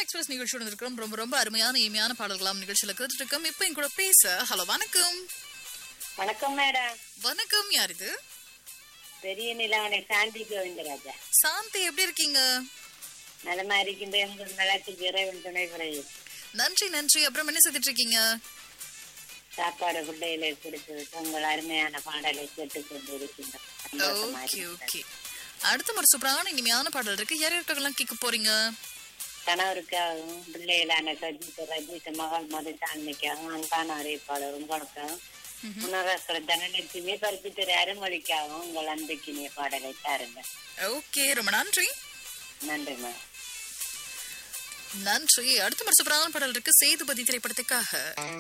Express நிகழ்ச்சியோட இருக்கிறோம் ரொம்ப ரொம்ப அருமையான இனிமையான பாடல்களாம் நிகழ்ச்சியில கேட்டுட்டு இருக்கோம் இப்போ என் கூட பேச ஹலோ வணக்கம் வணக்கம் மேடம் வணக்கம் யார் இது பெரிய நிலவனை சாந்தி கோவிந்தராஜா சாந்தி எப்படி இருக்கீங்க நலமா இருக்கின்ற உங்கள் நலத்துக்கு இறைவன் துணை புரியும் நன்றி நன்றி அப்புறம் என்ன செய்துட்டு இருக்கீங்க சாப்பாடு பிள்ளைகளை கொடுத்து விட்டு உங்கள் அருமையான பாடலை கேட்டுக் கொண்டு இருக்கின்றோம் சந்தோஷமா ஓகே இருக்கிறது. ஓகே அடுத்த ஒரு சூப்பரான இனிமையான பாடல் இருக்கு யார் யாருக்கெல்லாம் கேட்க போறீங்க கணவருக்காகவும் பிள்ளைகளான சஜித் ரஜித் மகள் மதுசாமிக்காகவும் அன்பான அறிவிப்பாளர் உங்களுக்காகவும் முன்னரசர் தனலட்சுமி பருப்பித்துறை அருமொழிக்காகவும் உங்கள் அன்புக்கினிய பாடலை தாருங்க ஓகே ரொம்ப நன்றி நன்றி மேம் நன்றி அடுத்த ஒரு சூப்பரான பாடல் இருக்கு சேதுபதி திரைப்படத்துக்காக